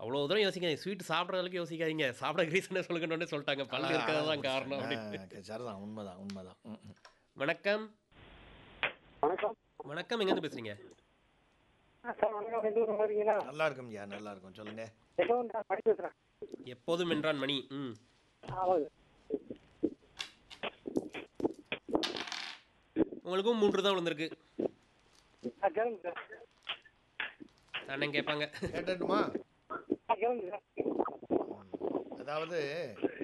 அவ்வளோ தூரம் யோசிக்காதீங்க ஸ்வீட் சாப்பிட்ற அளவுக்கு யோசிக்காதீங்க சாப்பிட ரீசனே சொல்லுங்கன்னு சொல்லிட்டாங்க பல்லு இருக்கிறது தான் காரணம் அப்படின்னு ஆ, சரிதான் உண்மைதான் உண்மைதான் ம், ம். வணக்கம் வணக்கம் வணக்கம் எங்கேருந்து பேசுறீங்க ஆ, சார் வணக்கம் ரெண்டு பேரும் வரீங்களா நல்லா இருக்கும் ஐயா நல்லா இருக்கும் சொல்லுங்க ஏதோ நான் படிச்சு பேசுகிறேன் எப்போதும் என்றான் மணி ம் ஆமாங்க உங்களுக்கும் மூன்று தான் விழுந்திருக்கு ஆ கேளுங்க சார் அண்ணன் கேட்பாங்க கேட்டுட்டுமா ஆ கேளுங்க சார் அதாவது